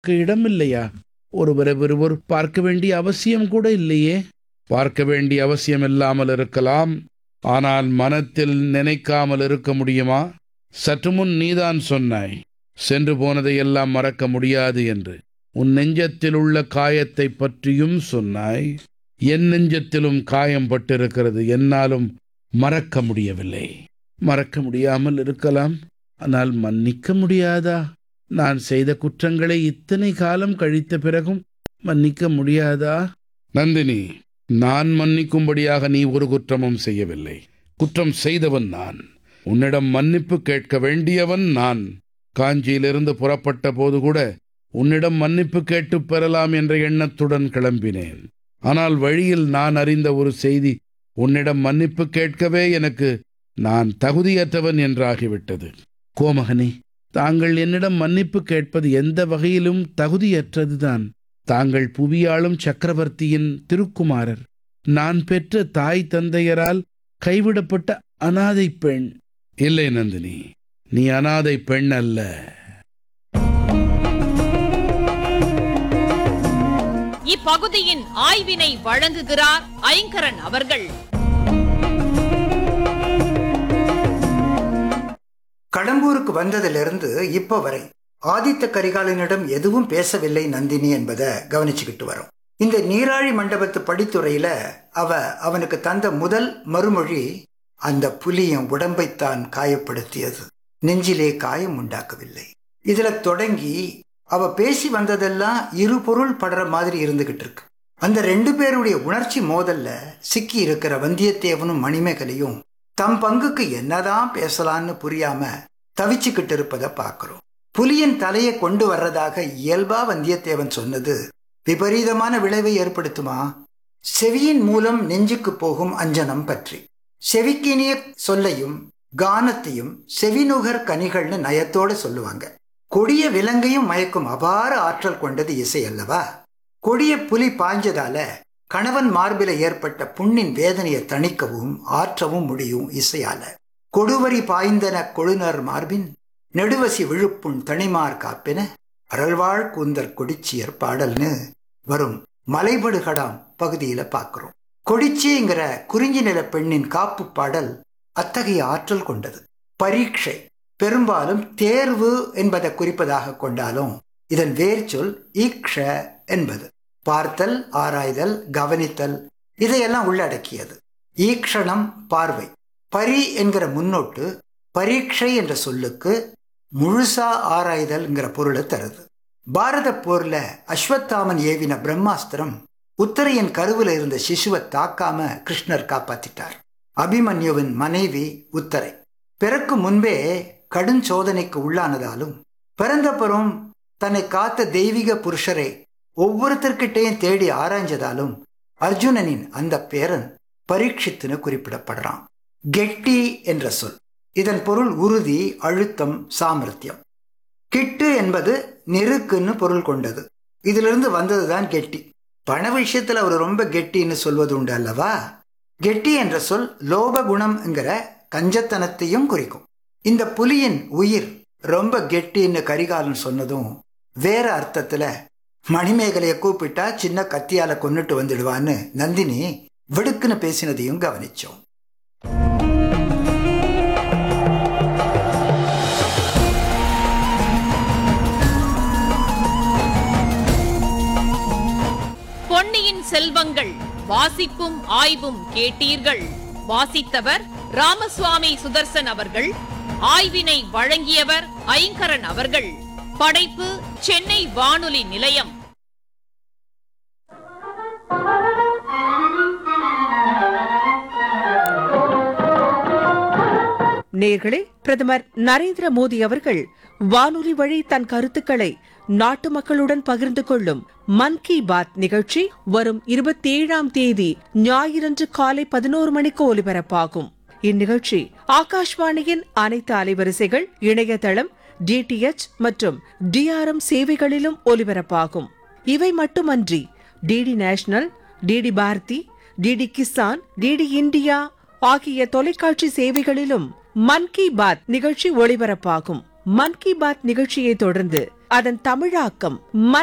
இடமில்லையா ஒருவரை ஒருவர் பார்க்க வேண்டிய அவசியம் கூட இல்லையே பார்க்க வேண்டிய அவசியம் இல்லாமல் இருக்கலாம் ஆனால் மனத்தில் நினைக்காமல் இருக்க முடியுமா சற்று முன் நீதான் சொன்னாய் சென்று போனதையெல்லாம் மறக்க முடியாது என்று உன் நெஞ்சத்தில் உள்ள காயத்தை பற்றியும் சொன்னாய் என் நெஞ்சத்திலும் காயம் பட்டிருக்கிறது என்னாலும் மறக்க முடியவில்லை மறக்க முடியாமல் இருக்கலாம் ஆனால் மன்னிக்க முடியாதா நான் செய்த குற்றங்களை இத்தனை காலம் கழித்த பிறகும் மன்னிக்க முடியாதா நந்தினி நான் மன்னிக்கும்படியாக நீ ஒரு குற்றமும் செய்யவில்லை குற்றம் செய்தவன் நான் உன்னிடம் மன்னிப்பு கேட்க வேண்டியவன் நான் காஞ்சியிலிருந்து புறப்பட்ட போது கூட உன்னிடம் மன்னிப்பு கேட்டு பெறலாம் என்ற எண்ணத்துடன் கிளம்பினேன் ஆனால் வழியில் நான் அறிந்த ஒரு செய்தி உன்னிடம் மன்னிப்பு கேட்கவே எனக்கு நான் தகுதியற்றவன் என்றாகிவிட்டது கோமகனே தாங்கள் என்னிடம் மன்னிப்பு கேட்பது எந்த வகையிலும் தகுதியற்றதுதான் தாங்கள் புவியாளும் சக்கரவர்த்தியின் திருக்குமாரர் நான் பெற்ற தாய் தந்தையரால் கைவிடப்பட்ட அனாதை பெண் இல்லை நந்தினி நீ அனாதை பெண் அல்ல இப்பகுதியின் ஆய்வினை வழங்குகிறார் ஐங்கரன் அவர்கள் கடம்பூருக்கு வந்ததிலிருந்து இப்ப வரை ஆதித்த கரிகாலனிடம் எதுவும் பேசவில்லை நந்தினி என்பதை கவனிச்சுக்கிட்டு வரோம் இந்த நீராழி மண்டபத்து படித்துறையில அவ அவனுக்கு தந்த முதல் மறுமொழி அந்த புலியின் உடம்பைத்தான் காயப்படுத்தியது நெஞ்சிலே காயம் உண்டாக்கவில்லை இதுல தொடங்கி அவ பேசி வந்ததெல்லாம் இரு பொருள் படுற மாதிரி இருந்துகிட்டு இருக்கு அந்த ரெண்டு பேருடைய உணர்ச்சி மோதல்ல சிக்கி இருக்கிற வந்தியத்தேவனும் மணிமேகலையும் தம் பங்குக்கு என்னதான் பேசலான்னு புரியாம தவிச்சுக்கிட்டு இருப்பதை பார்க்கிறோம் புலியின் தலையை கொண்டு வர்றதாக இயல்பா வந்தியத்தேவன் சொன்னது விபரீதமான விளைவை ஏற்படுத்துமா செவியின் மூலம் நெஞ்சுக்கு போகும் அஞ்சனம் பற்றி செவிக்கினிய சொல்லையும் கானத்தையும் செவிநுகர் கனிகள்னு நயத்தோட சொல்லுவாங்க கொடிய விலங்கையும் மயக்கும் அபார ஆற்றல் கொண்டது இசை அல்லவா கொடிய புலி பாய்ஞ்சதால கணவன் மார்பில ஏற்பட்ட புண்ணின் வேதனையை தணிக்கவும் ஆற்றவும் முடியும் இசையால கொடுவரி பாய்ந்தன கொழுநர் மார்பின் நெடுவசி விழுப்புண் தனிமார் காப்பின அறல்வாழ் கூந்தர் கொடிச்சியர் பாடல்னு வரும் மலைபடுகடாம் பகுதியில பார்க்கிறோம் கொடிச்சிங்கிற குறிஞ்சி நில பெண்ணின் காப்பு பாடல் அத்தகைய ஆற்றல் கொண்டது பரீட்சை பெரும்பாலும் தேர்வு என்பதை குறிப்பதாக கொண்டாலும் இதன் வேர்ச்சொல் ஈக்ஷ என்பது பார்த்தல் ஆராய்தல் கவனித்தல் இதையெல்லாம் உள்ளடக்கியது ஈக்ஷணம் பார்வை பரி என்கிற முன்னோட்டு பரீட்சை என்ற சொல்லுக்கு முழுசா ஆராய்தல்ங்கிற பொருளை தருது பாரத போர்ல அஸ்வத்தாமன் ஏவின பிரம்மாஸ்திரம் உத்தரையின் கருவில் இருந்த சிசுவை தாக்காம கிருஷ்ணர் காப்பாத்திட்டார் அபிமன்யுவின் மனைவி உத்தரை பிறக்கும் முன்பே கடும் சோதனைக்கு உள்ளானதாலும் பிறந்தப்பறம் தன்னை காத்த தெய்வீக புருஷரை ஒவ்வொருத்தர்கிட்டையும் தேடி ஆராய்ஞ்சதாலும் அர்ஜுனனின் அந்த பேரன் பரீட்சித்துன்னு குறிப்பிடப்படுறான் கெட்டி என்ற சொல் இதன் பொருள் உறுதி அழுத்தம் சாமர்த்தியம் கிட்டு என்பது நெருக்குன்னு பொருள் கொண்டது இதிலிருந்து வந்ததுதான் கெட்டி பண விஷயத்துல அவர் ரொம்ப கெட்டின்னு சொல்வது உண்டு அல்லவா கெட்டி என்ற சொல் லோப குணம்ங்கிற கஞ்சத்தனத்தையும் குறிக்கும் இந்த புலியின் உயிர் ரொம்ப கெட்டின்னு கரிகாலன் சொன்னதும் வேற அர்த்தத்துல மணிமேகலைய கூப்பிட்டா சின்ன கத்தியால கொன்னுட்டு வந்துடுவான்னு நந்தினி வெடுக்குன்னு பேசினதையும் கவனிச்சோம் பொன்னியின் செல்வங்கள் வாசிப்பும் ஆய்வும் கேட்டீர்கள் வாசித்தவர் ராமசுவாமி சுதர்சன் அவர்கள் ஆய்வினை வழங்கியவர் ஐங்கரன் அவர்கள் படைப்பு சென்னை வானொலி நிலையம் நேர்களே பிரதமர் நரேந்திர மோடி அவர்கள் வானொலி வழி தன் கருத்துக்களை நாட்டு மக்களுடன் பகிர்ந்து கொள்ளும் மன் கி பாத் நிகழ்ச்சி வரும் இருபத்தி ஏழாம் தேதி ஞாயிறன்று காலை பதினோரு மணிக்கு ஒலிபரப்பாகும் இந்நிகழ்ச்சி ஆகாஷ்வாணியின் அனைத்து அலைவரிசைகள் இணையதளம் டிடிஎச் மற்றும் டிஆர்எம் சேவைகளிலும் ஒலிபரப்பாகும் இவை மட்டுமன்றி DD National DD Bharati DD Kisan DD India ஆகிய தொலைக்காட்சி சேவைகளிலும் மன் கி பாத் நிகழ்ச்சி ஒளிபரப்பாகும் மன் கி பாத் நிகழ்ச்சியை தொடர்ந்து அதன் தமிழாக்கம்